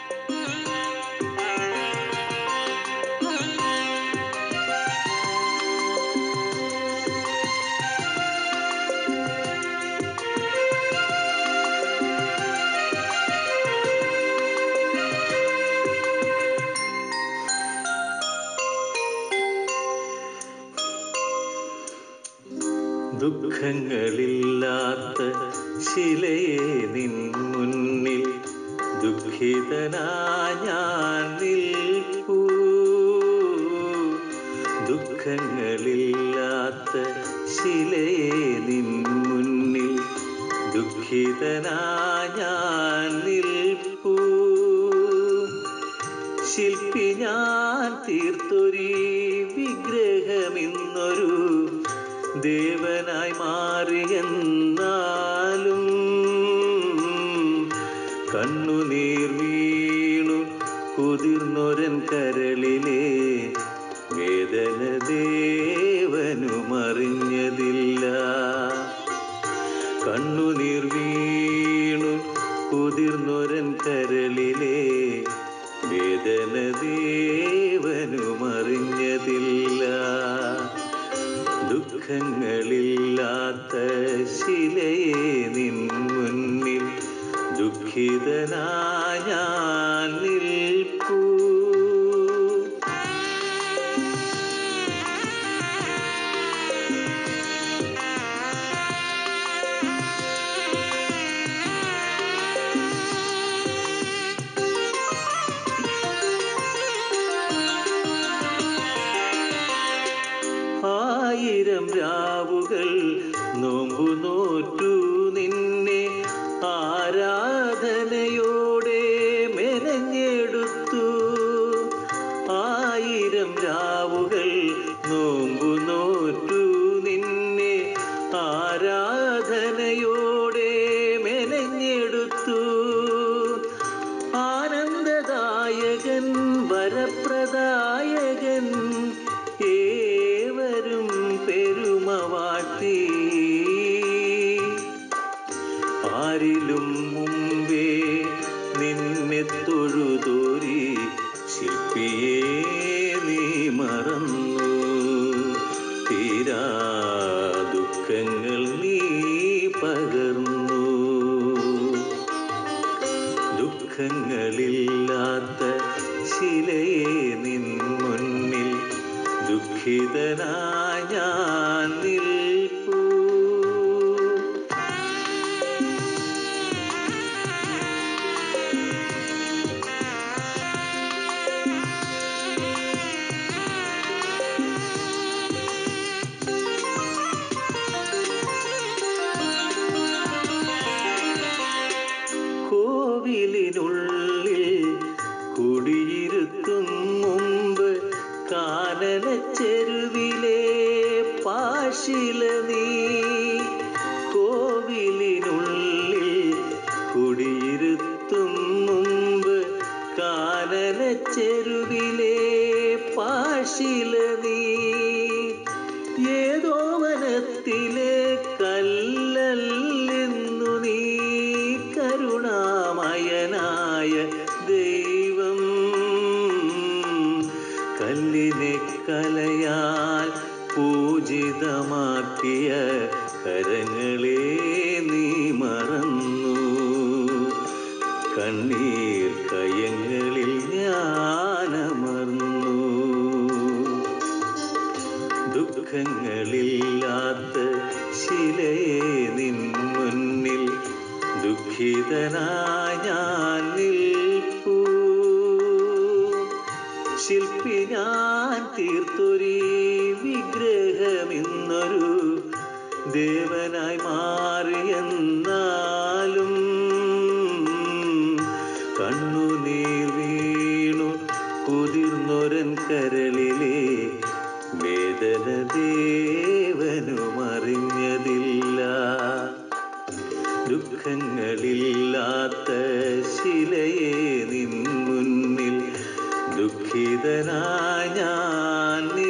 ദുഃഖങ്ങളില്ലാത്ത ശിലയെ നിൻ മുന്നിൽ ദുഃഖിതനാ ഞാൻ നിൽപ്പൂ ദുഃഖങ്ങളില്ലാത്ത ശിലയെ നിൻ മുന്നിൽ ദുഃഖിതനാ ഞാൻ നിൽപ്പൂ ശില്പി ഞാൻ തീർത്തൊരീ വിഗ്രഹമിന്നൊരു ദേവനായി മാറിയെന്നാലും കണ്ണുനീർ വീണു കുതിർന്നൊരൻ കരളിലെ വേദന ദേവനുമറിഞ്ഞതില്ല കണ്ണുനീർ വീണു കുതിർന്നൊരൻ കരളിലെ വേദന ദേവനുമറിഞ്ഞതില്ല ദുഃഖങ്ങളില്ലാത്ത ശിലയെ നിൻ മുന്നിൽ ദുഃഖിതനാ ഞാൻ നിൽപ്പൂ ആയിരം രാവുകൾ നോമ്പു നോറ്റു നിന്നെ ആരാധനയോടെ മെനഞ്ഞെടുത്തു ആയിരം രാവുകൾ നോമ്പു നോറ്റു നിന്നെ ആരാധനയോടെ മെനഞ്ഞെടുത്തു ആനന്ദദായകൻ വരപ്രദായകൻ ഏവരും പെരുമ വാഴ്ത്തി ആരിലും മുമ്പേ നിന്നെ തൊഴുതോരി ശില്പിയെ നീ മറന്നു തീരാ ദുഃഖങ്ങൾ നീ പകർന്നു ദുഃഖങ്ങളില്ലാത്ത ശിലയെ നിൻ മുന്നിൽ ദുഃഖിതനാ ഞാൻ നിൽപ്പൂ കോവിലിനുള്ളിൽ കുടിയിരുത്തും മുമ്പ് കാനന ചെരുവിലെ പാശില നീ കോവിലിനുള്ളിൽ കുടിയിരുത്തും മുമ്പ് കാനന ചെരുവിലെ പാശില നീ ഏതോ വനത്തിലെ കല്ലല്ലെന്നു നീ കരുണാമയനായ ദൈവം കല്ലിനെ കലയാൽ പൂജിതമാക്കിയ കരങ്ങളെ നീ മറന്നു കണ്ണീർ കയങ്ങളിൽ ഞാനമർന്നു ദുഃഖങ്ങളില്ലാത്ത ശിലയെ നിൻ മുന്നിൽ ദുഃഖിതനാ ഞാൻ നിൽപ്പൂ ശില്പി ഞാൻ തീർത്തൊരീ വിഗ്രഹമിന്നൊരു ദേവനായി മാറിയെന്നാലും കണ്ണുനീർ വീണു കുതിർന്നൊരൻ കരളിലെ വേദന ദേവനുമറിഞ്ഞതില്ല ദുഃഖങ്ങളില്ലാത്ത ശിലയെ നിൻ മുന്നിൽ ദുഃഖിതനാ ഞാൻ